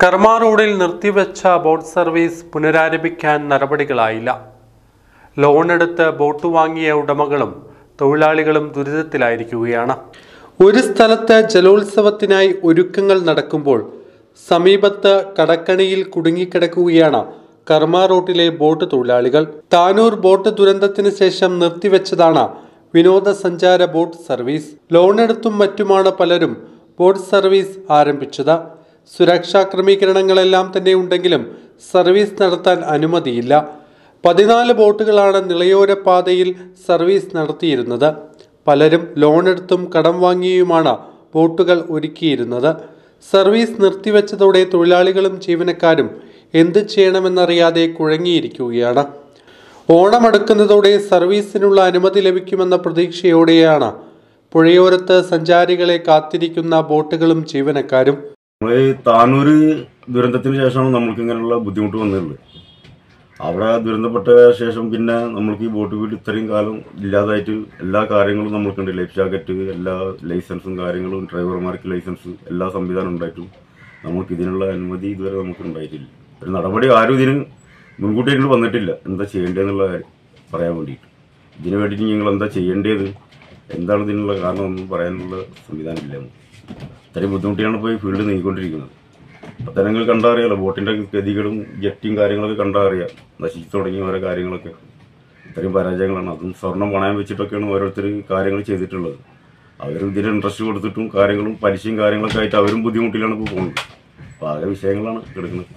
കർമ്മ റോഡിൽ നിർത്തിവെച്ച boat service പുനരാരംഭിക്കാൻ നടപടികളായില്ല ലോൺ എടുത്ത് ബോട്ട് വാങ്ങിയ ഉടമകളും തൊഴിലാളികളും ദുരിതത്തിലായിരിക്കുകയാണ് ഒരു സ്ഥലത്ത് ജലോത്സവത്തിനായി ഒരുക്കങ്ങൾ നടക്കുമ്പോൾ സമീപത്ത് കടക്കണിയിൽ കുടുങ്ങിക്കിടക്കുകയാണ് കർമ്മ റോട്ടിലെ ബോട്ട് തൊഴിലാളികൾ താനൂർ ബോട്ട് ദുരന്തത്തിന് ശേഷം നിർത്തിവെച്ചതാണ് വിനോദസഞ്ചാര ബോട്ട് സർവീസ് ലോൺ എടുത്തും മറ്റുമാണ് പലരും ബോട്ട് സർവീസ് ആരംഭിച്ചത് സുരക്ഷാ ക്രമീകരണങ്ങളെല്ലാം തന്നെ ഉണ്ടെങ്കിലും സർവീസ് നടത്താൻ അനുമതിയില്ല പതിനാല് ബോട്ടുകളാണ് നിളയോര പാതയിൽ സർവീസ് നടത്തിയിരുന്നത് പലരും ലോൺ എടുത്തും കടം വാങ്ങിയുമാണ് ബോട്ടുകൾ ഒരുക്കിയിരുന്നത് സർവീസ് നിർത്തിവെച്ചതോടെ തൊഴിലാളികളും ജീവനക്കാരും എന്ത് ചെയ്യണമെന്നറിയാതെ കുഴങ്ങിയിരിക്കുകയാണ് ഓണമടുക്കുന്നതോടെ സർവീസിനുള്ള അനുമതി ലഭിക്കുമെന്ന പ്രതീക്ഷയോടെയാണ് പുഴയോരത്ത് സഞ്ചാരികളെ കാത്തിരിക്കുന്ന ബോട്ടുകളും ജീവനക്കാരും നമ്മള് ഈ താനൂര് ദുരന്തത്തിന് ശേഷമാണ് നമ്മൾക്ക് ഇങ്ങനെയുള്ള ബുദ്ധിമുട്ട് വന്നിട്ടുള്ളത് അവിടെ ദുരന്തപ്പെട്ട ശേഷം പിന്നെ നമ്മൾക്ക് ഈ ബോട്ട് വീട് ഇത്രയും കാലം ഇല്ലാതായിട്ട് എല്ലാ കാര്യങ്ങളും നമ്മൾക്കുണ്ട് ലൈഫ് ജാക്കറ്റ് എല്ലാ ലൈസൻസും കാര്യങ്ങളും ഡ്രൈവർമാർക്ക് ലൈസൻസ് എല്ലാ സംവിധാനം ഉണ്ടായിട്ടും നമുക്ക് ഇതിനുള്ള അനുമതി ഇതുവരെ നമുക്ക് ഉണ്ടായിട്ടില്ല ഒരു നടപടി ആരും ഇതിന് മുൻകൂട്ടിയിട്ട് വന്നിട്ടില്ല എന്താ ചെയ്യേണ്ടതെന്നുള്ള കാര്യം പറയാൻ വേണ്ടിയിട്ട് ഇതിനു വേണ്ടിയിട്ട് നിങ്ങൾ എന്താ ചെയ്യേണ്ടത് എന്താണ് ഇതിനുള്ള കാരണം ഒന്നും പറയാനുള്ള സംവിധാനം ഇല്ല നമുക്ക്. ഇത്രയും ബുദ്ധിമുട്ടിയാണ് ഇപ്പോൾ ഈ ഫീൽഡ് നീങ്ങിക്കൊണ്ടിരിക്കുന്നത് അപ്പം തന്നെ നിങ്ങൾ കണ്ടാൽ അറിയാലോ ബോട്ടിന്റെ ഗതികളും ജെറ്റിയും കാര്യങ്ങളൊക്കെ കണ്ടാൽ അറിയാം നശിച്ചു തുടങ്ങിയ ഓരോ കാര്യങ്ങളൊക്കെ ഇത്രയും പരാജയങ്ങളാണ് അതും സ്വർണം പണയം വെച്ചിട്ടൊക്കെയാണ് ഓരോരുത്തർ കാര്യങ്ങൾ ചെയ്തിട്ടുള്ളത് അവരും ഇതിന് ഇൻട്രസ്റ്റ് കൊടുത്തിട്ടും കാര്യങ്ങളും പലിശയും കാര്യങ്ങളൊക്കെ ആയിട്ട് അവരും ബുദ്ധിമുട്ടിലാണ് ഇപ്പോൾ പോകുന്നത് അപ്പോൾ ആകെ വിഷയങ്ങളാണ് കിടക്കുന്നത്